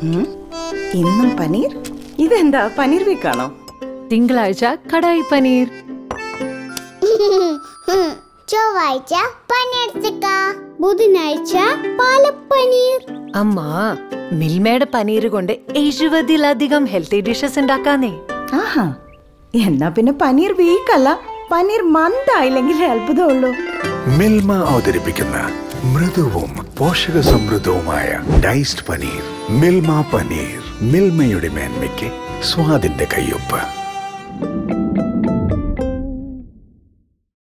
ഉം, ഇന്നും പനീർ ഇതെന്താ പനീർ വീക്കാണോ തിങ്കളാഴ്ച കടായി പനീർ ചൊവ്വാഴ്ച പനീർ ടിക്ക ബുധനാഴ്ച പാലപ്പനീർ അമ്മ മിൽമയുടെ പനീർ കൊണ്ട് എഴുപതിലധികം ഹെൽത്തി ഡിഷസ് ഉണ്ടാക്കാന്നേ ആഹാ എന്നാ പിന്നെ പനീർ വീക്കല്ല പനീർ മന്ദായില്ലെങ്കിൽ അത്ഭുതമുള്ളൂ മിൽമ അവതരിപ്പിക്കുന്ന മൃദുവും പോഷക സമൃദ്ധവുമായ ഡൈസ്ഡ് പനീർ മിൽമ പനീർ മിൽമയുടെ മേന്മയ്ക്ക് സ്വാദിന്റെ കയ്യൊപ്പ്